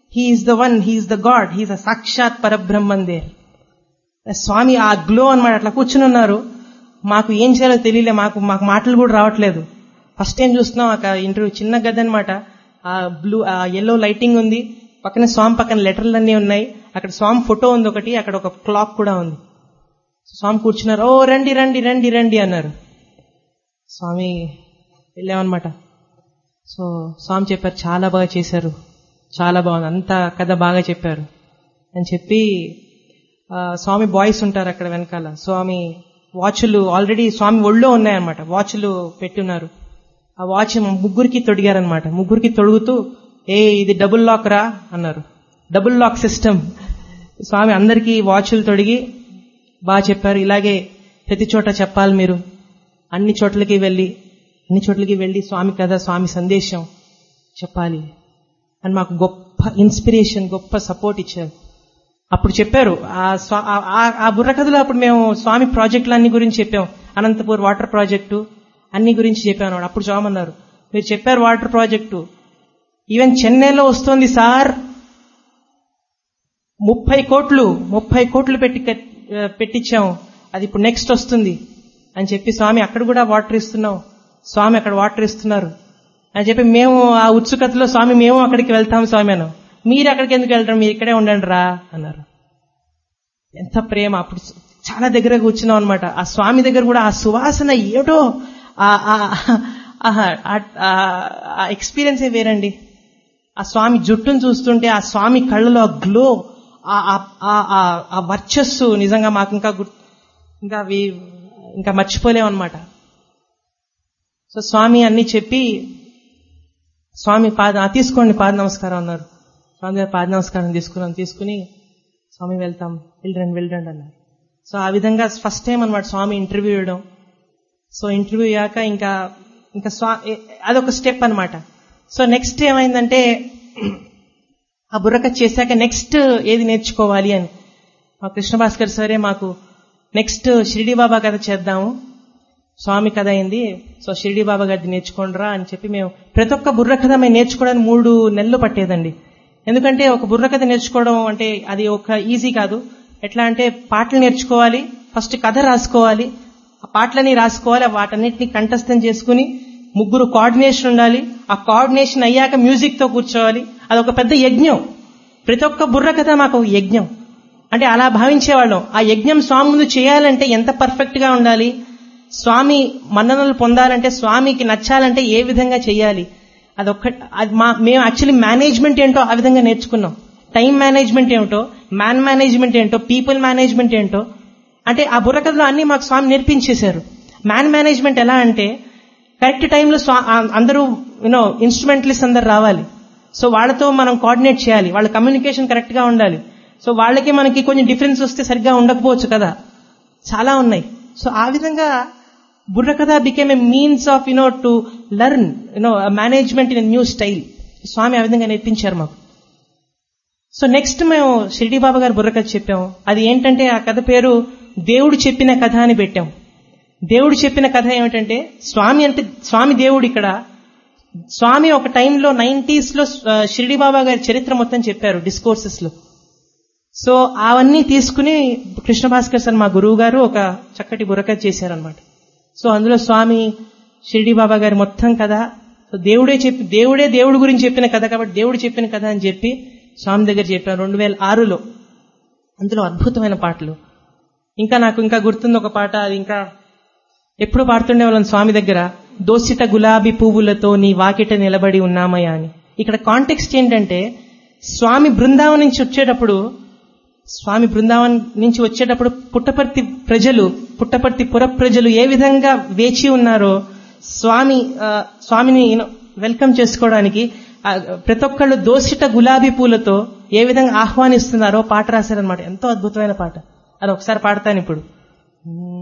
he's the one he is the God he is the సాక్షాత్ Parabrahman there స్వామి ఆ glow అన్నమాట అట్లా కూర్చుని ఉన్నారు మాకు ఏం చేయాలో తెలియలే మాకు మాకు మాటలు కూడా రావట్లేదు ఫస్ట్ టైం చూస్తున్నాం ఒక ఇంటర్వ్యూ చిన్న గది అనమాట ఆ బ్లూ ఆ ఎల్లో లైటింగ్ ఉంది పక్కన స్వామి పక్కన లెటర్లు అన్నీ ఉన్నాయి అక్కడ స్వామి ఫోటో ఉంది ఒకటి అక్కడ ఒక క్లాక్ కూడా ఉంది స్వామి కూర్చున్నారు ఓ రండి రండి రండి రండి అన్నారు స్వామి వెళ్ళామన్నమాట సో స్వామి చెప్పారు చాలా బాగా చేశారు చాలా బాగుంది అంత కథ బాగా చెప్పారు అని చెప్పి ఆ, స్వామి బాయ్స్ ఉంటారు అక్కడ వెనకాల స్వామి వాచ్లు ఆల్రెడీ స్వామి ఒళ్ళో ఉన్నాయన్నమాట వాచ్లు పెట్టున్నారు ఆ వాచ్ ముగ్గురికి తొడిగారనమాట ముగ్గురికి తొడుగుతూ ఏ ఇది డబుల్ లాక్ రా అన్నారు డబుల్ లాక్ సిస్టమ్ స్వామి అందరికీ వాచ్లు తొడిగి బాగా చెప్పారు ఇలాగే ప్రతి చోట చెప్పాలి మీరు అన్ని చోట్లకి వెళ్ళి అన్ని చోట్లకి వెళ్ళి స్వామి కథ స్వామి సందేశం చెప్పాలి అని మాకు గొప్ప ఇన్స్పిరేషన్ గొప్ప సపోర్ట్ ఇచ్చారు అప్పుడు చెప్పారు ఆ స్వా- ఆ- ఆ- ఆ బుర్రకథలో అప్పుడు మేము స్వామి ప్రాజెక్టులన్నీ గురించి చెప్పాం అనంతపూర్ వాటర్ ప్రాజెక్టు అన్ని గురించి చెప్పాను అప్పుడు చామన్నారు మీరు చెప్పారు వాటర్ ప్రాజెక్టు ఈవెన్ చెన్నైలో వస్తోంది సార్ ముప్పై కోట్లు ముప్పై కోట్లు పెట్టి కట్- ఆ, పెట్టించాం అది ఇప్పుడు నెక్స్ట్ వస్తుంది అని చెప్పి స్వామి అక్కడ కూడా వాటర్ ఇస్తున్నాం స్వామి అక్కడ వాటర్ ఇస్తున్నారు అని చెప్పి మేము ఆ ఉత్సుకతలో స్వామి మేము అక్కడికి వెళ్తాం స్వామి అన్నాం మీరు అక్కడికి ఎందుకు వెళ్తారు మీరు ఇక్కడే ఉండండి రా అన్నారు ఎంత ప్రేమ అప్పుడు చాలా దగ్గర కూర్చున్నాం అనమాట ఆ స్వామి దగ్గర కూడా ఆ సువాసన ఏటో ఆ- ఆ- ఆ- ఆ- ఆ ఎక్స్పీరియన్సే వేరండి ఆ స్వామి జుట్టును చూస్తుంటే ఆ స్వామి కళ్ళలో ఆ గ్లో ఆ- ఆ- ఆ- ఆ- ఆ వర్చస్సు నిజంగా మాకు ఇంకా గుర్- ఇంకా అవి ఇంకా మర్చిపోలేం అనమాట సో స్వామి అన్ని చెప్పి స్వామి పాద ఆ, తీసుకోండి పాద నమస్కారం అన్నారు స్వామి గారు పాద నమస్కారం తీసుకున్నాం తీసుకుని స్వామి వెళ్తాం వెళ్ళండి వెళ్ళండి అన్నారు సో ఆ విధంగా ఫస్ట్ టైం అనమాట స్వామి ఇంటర్వ్యూ ఇవ్వడం సో ఇంటర్వ్యూ అయ్యాక ఇంకా ఇంకా స్వా ఏ- అదొక స్టెప్ అన్నమాట సో నెక్స్ట్ ఏమైందంటే ఆ బుర్రక చేశాక నెక్స్ట్ ఏది నేర్చుకోవాలి అని మా కృష్ణ భాస్కర్ సరే మాకు నెక్స్ట్ షిరిడి బాబా కథ చేద్దాము స్వామి కథ అయింది సో షిరిడి బాబా గారిది నేర్చుకోండిరా అని చెప్పి మేము ప్రతి ఒక్క బుర్ర కథ మేము నేర్చుకోవడానికి మూడు నెలలు పట్టేదండి ఎందుకంటే ఒక బుర్ర కథ నేర్చుకోవడం అంటే అది ఒక ఈజీ కాదు ఎట్లా అంటే పాటలు నేర్చుకోవాలి ఫస్ట్ కథ రాసుకోవాలి ఆ పాటలని రాసుకోవాలి వాటన్నిటిని కంఠస్థం చేసుకుని ముగ్గురు కోఆర్డినేషన్ ఉండాలి ఆ కోఆర్డినేషన్ అయ్యాక మ్యూజిక్ తో కూర్చోవాలి అదొక పెద్ద యజ్ఞం ప్రతి ఒక్క బుర్ర కథ మాకు ఒక యజ్ఞం అంటే అలా భావించేవాళ్ళం ఆ యజ్ఞం స్వామి ముందు చేయాలంటే ఎంత పర్ఫెక్ట్ గా ఉండాలి స్వామి మన్ననలు పొందాలంటే స్వామికి నచ్చాలంటే ఏ విధంగా చేయాలి అదొక్క అది మా మేము యాక్చువల్లీ మేనేజ్మెంట్ ఏంటో ఆ విధంగా నేర్చుకున్నాం టైం మేనేజ్మెంట్ ఏమిటో మ్యాన్ మేనేజ్మెంట్ ఏంటో పీపుల్ మేనేజ్మెంట్ ఏంటో అంటే ఆ బుర్రకథలో అన్ని మాకు స్వామి నేర్పించేశారు మ్యాన్ మేనేజ్మెంట్ ఎలా అంటే కరెక్ట్ టైంలో స్వా- ఆ- అందరూ యూనో ఇన్స్ట్రుమెంటలిస్ట్ అందరు రావాలి సో వాళ్ళతో మనం కోఆర్డినేట్ చేయాలి వాళ్ళ కమ్యూనికేషన్ కరెక్ట్ గా ఉండాలి సో వాళ్ళకి మనకి కొంచెం డిఫరెన్స్ వస్తే సరిగ్గా ఉండకపోవచ్చు కదా చాలా ఉన్నాయి సో ఆ విధంగా Burrakatha became a means of you know to learn you know management in new style Swami ఆ విధంగా నేర్పించారు మాకు సో నెక్స్ట్ మేము షిరిడి బాబా గారి బుర్రకథ చెప్పాం అది ఏంటంటే ఆ కథ పేరు దేవుడు చెప్పిన కథ అని పెట్టాం దేవుడు చెప్పిన కథ ఏమిటంటే స్వామి అంటే స్వామి దేవుడు ఇక్కడ స్వామి ఒక టైంలో నైన్టీస్ లో ఆ, షిరిడి బాబా గారి చరిత్ర మొత్తం చెప్పారు డిస్కోర్సెస్ లో సో అవన్నీ తీసుకుని కృష్ణ భాస్కర్ సార్ మా గురువు గారు ఒక చక్కటి బుర్రకథ చేశారనమాట సో అందులో స్వామి షిరిడి బాబా గారి మొత్తం కథ సో దేవుడే చెప్పి దేవుడే దేవుడి గురించి చెప్పిన కథ కాబట్టి దేవుడు చెప్పిన కథ అని చెప్పి స్వామి దగ్గర చెప్పాను రెండు వేల ఆరులో అందులో అద్భుతమైన పాటలు ఇంకా నాకు ఇంకా గుర్తుంది ఒక పాట అది ఇంకా ఎప్పుడు పాడుతుండే వాళ్ళం స్వామి దగ్గర దోసిట గులాబీ పువ్వులతో నీ వాకిట నిలబడి ఉన్నామయ్యా అని ఇక్కడ కాంటెక్స్ట్ ఏంటంటే స్వామి బృందావనం నుంచి వచ్చేటప్పుడు స్వామి బృందావన్ నుంచి వచ్చేటప్పుడు పుట్టపర్తి ప్రజలు పుట్టపర్తి పుర ప్రజలు ఏ విధంగా వేచి ఉన్నారో స్వామి ఆ, స్వామిని వెల్కమ్ చేసుకోవడానికి ఆ, ప్రతి ఒక్కళ్ళు దోసిట గులాబీ పూలతో ఏ విధంగా ఆహ్వానిస్తున్నారో పాట రాశారనమాట ఎంతో అద్భుతమైన పాట అది ఒకసారి పాడతాను ఇప్పుడు